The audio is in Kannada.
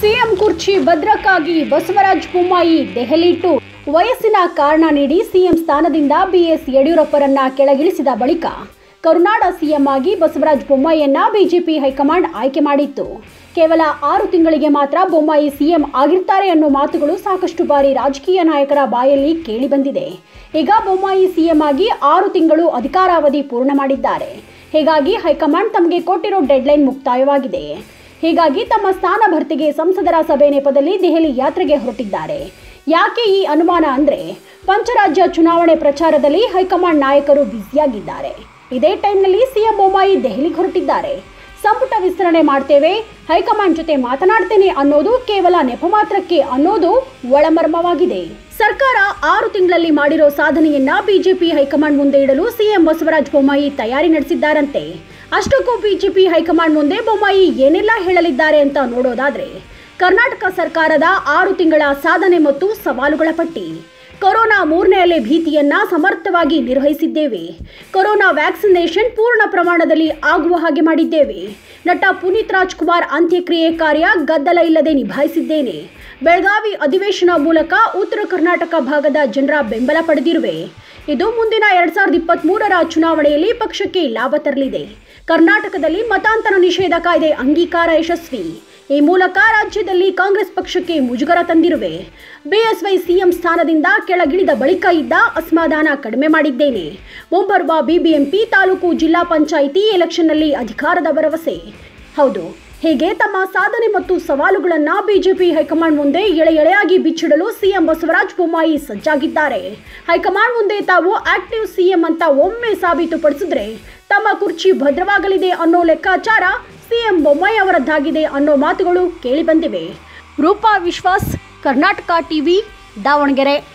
ಸಿಎಂ ಕುರ್ಚಿ ಭದ್ರಕ್ಕಾಗಿ ಬಸವರಾಜ ಬೊಮ್ಮಾಯಿ ದೆಹಲಿ ಟೂರ್ ವಯಸ್ಸಿನ ಕಾರಣ ನೀಡಿ ಸಿಎಂ ಸ್ಥಾನದಿಂದ ಬಿಎಸ್ ಯಡಿಯೂರಪ್ಪರನ್ನ ಕೆಳಗಿಳಿಸಿದ ಬಳಿಕ ಕರುನಾಡ ಸಿಎಂ ಆಗಿ ಬಸವರಾಜ ಬೊಮ್ಮಾಯಿಯನ್ನ ಬಿಜೆಪಿ ಹೈಕಮಾಂಡ್ ಆಯ್ಕೆ ಮಾಡಿತ್ತು ಕೇವಲ ಆರು ತಿಂಗಳಿಗೆ ಮಾತ್ರ ಬೊಮ್ಮಾಯಿ ಸಿಎಂ ಆಗಿರ್ತಾರೆ ಅನ್ನೋ ಮಾತುಗಳು ಸಾಕಷ್ಟು ಬಾರಿ ರಾಜಕೀಯ ನಾಯಕರ ಬಾಯಲ್ಲಿ ಕೇಳಿಬಂದಿದೆ ಈಗ ಬೊಮ್ಮಾಯಿ ಸಿಎಂ ಆಗಿ ಆರು ತಿಂಗಳು ಅಧಿಕಾರಾವಧಿ ಪೂರ್ಣ ಮಾಡಿದ್ದಾರೆ ಹೀಗಾಗಿ ಹೈಕಮಾಂಡ್ ತಮಗೆ ಕೊಟ್ಟಿರೋ ಡೆಡ್ಲೈನ್ ಮುಕ್ತಾಯವಾಗಿದೆ ಹೀಗಾಗಿ ತಮ್ಮ ಸ್ಥಾನ ಭರ್ತಿಗೆ ಸಂಸದರ ಸಭೆ ನೆಪದಲ್ಲಿ ದೆಹಲಿ ಯಾತ್ರೆಗೆ ಹೊರಟಿದ್ದಾರೆ ಯಾಕೆ ಈ ಅನುಮಾನ ಅಂದ್ರೆ ಪಂಚರಾಜ್ಯ ಚುನಾವಣೆ ಪ್ರಚಾರದಲ್ಲಿ ಹೈಕಮಾಂಡ್ ನಾಯಕರು ಬ್ಯುಸಿಯಾಗಿದ್ದಾರೆ ಇದೇ ಟೈಮ್ನಲ್ಲಿ ಸಿಎಂ ಬೊಮ್ಮಾಯಿ ದೆಹಲಿಗೆ ಹೊರಟಿದ್ದಾರೆ ಸಂಪುಟ ವಿಸ್ತರಣೆ ಮಾಡ್ತೇವೆ ಹೈಕಮಾಂಡ್ ಜೊತೆ ಮಾತನಾಡ್ತೇನೆ ಅನ್ನೋದು ಕೇವಲ ನೆಪ ಮಾತ್ರಕ್ಕೆ ಅನ್ನೋದು ಒಳಮರ್ಮವಾಗಿದೆ ಸರ್ಕಾರ ಆರು ತಿಂಗಳಲ್ಲಿ ಮಾಡಿರೋ ಸಾಧನೆಯನ್ನ ಬಿಜೆಪಿ ಹೈಕಮಾಂಡ್ ಮುಂದೆ ಇಡಲು ಸಿಎಂ ಬಸವರಾಜ ಬೊಮ್ಮಾಯಿ ತಯಾರಿ ನಡೆಸಿದ್ದಾರಂತೆ ಅಷ್ಟಕ್ಕೂ ಬಿಜೆಪಿ ಹೈಕಮಾಂಡ್ ಮುಂದೆ ಬೊಮ್ಮಾಯಿ ಏನೆಲ್ಲ ಹೇಳಲಿದ್ದಾರೆ ಅಂತ ನೋಡೋದಾದ್ರೆ ಕರ್ನಾಟಕ ಸರ್ಕಾರದ ಆರು ತಿಂಗಳ ಸಾಧನೆ ಮತ್ತು ಸವಾಲುಗಳ ಪಟ್ಟಿ ಕೊರೋನಾ ಮೂರನೇ ಅಲೆ ಭೀತಿಯನ್ನ ಸಮರ್ಥವಾಗಿ ನಿರ್ವಹಿಸಿದ್ದೇವೆ ಕೊರೋನಾ ವ್ಯಾಕ್ಸಿನೇಷನ್ ಪೂರ್ಣ ಪ್ರಮಾಣದಲ್ಲಿ ಆಗುವ ಹಾಗೆ ಮಾಡಿದ್ದೇವೆ ನಟ ಪುನೀತ್ ರಾಜ್ಕುಮಾರ್ ಅಂತ್ಯಕ್ರಿಯೆ ಕಾರ್ಯ ಗದ್ದಲ ಇಲ್ಲದೆ ನಿಭಾಯಿಸಿದ್ದೇನೆ ಬೆಳಗಾವಿ ಅಧಿವೇಶನ ಮೂಲಕ ಉತ್ತರ ಕರ್ನಾಟಕ ಭಾಗದ ಜನರ ಬೆಂಬಲ ಪಡೆದಿರುವೆ ಇದು ಮುಂದಿನ ಎರಡ್ ಸಾವಿರದ ಇಪ್ಪತ್ತ್ ಮೂರರ ಚುನಾವಣೆಯಲ್ಲಿ ಪಕ್ಷಕ್ಕೆ ಲಾಭ ತರಲಿದೆ ಕರ್ನಾಟಕದಲ್ಲಿ ಮತಾಂತರ ನಿಷೇಧ ಕಾಯ್ದೆ ಅಂಗೀಕಾರ ಯಶಸ್ವಿ ಈ ಮೂಲಕ ರಾಜ್ಯದಲ್ಲಿ ಕಾಂಗ್ರೆಸ್ ಪಕ್ಷಕ್ಕೆ ಮುಜುಗರ ತಂದಿರುವೆ ಬಿಎಸ್ವೈ ಸಿಎಂ ಸ್ಥಾನದಿಂದ ಕೆಳಗಿಳಿದ ಬಳಿಕ ಇದ್ದ ಅಸಮಾಧಾನ ಕಡಿಮೆ ಮಾಡಿದ್ದೇನೆ ಮುಂಬರುವ ಬಿಬಿಎಂಪಿ ತಾಲೂಕು ಜಿಲ್ಲಾ ಪಂಚಾಯಿತಿ ಎಲೆಕ್ಷನ್ನಲ್ಲಿ ಅಧಿಕಾರದ ಭರವಸೆ ಹೌದು ಹೀಗೆ ತಮ್ಮ ಸಾಧನೆ ಮತ್ತು ಸವಾಲುಗಳನ್ನ ಬಿಜೆಪಿ ಹೈಕಮಾಂಡ್ ಮುಂದೆ ಎಳೆ ಎಳೆಯಾಗಿ ಬಿಚ್ಚಿಡಲು ಸಿಎಂ ಬಸವರಾಜ ಬೊಮ್ಮಾಯಿ ಸಜ್ಜಾಗಿದ್ದಾರೆ ಹೈಕಮಾಂಡ್ ಮುಂದೆ ತಾವು ಆಕ್ಟಿವ್ ಸಿಎಂ ಅಂತ ಒಮ್ಮೆ ಸಾಬೀತುಪಡಿಸಿದ್ರೆ ತಮ್ಮ ಕುರ್ಚಿ ಭದ್ರವಾಗಲಿದೆ ಅನ್ನೋ ಲೆಕ್ಕಾಚಾರ ಸಿಎಂ ಬೊಮ್ಮಾಯಿ ಅವರದ್ದಾಗಿದೆ ಅನ್ನೋ ಮಾತುಗಳು ಕೇಳಿಬಂದಿವೆ ರೂಪಾ ವಿಶ್ವಾಸ್ ಕರ್ನಾಟಕ ಟಿವಿ ದಾವಣಗೆರೆ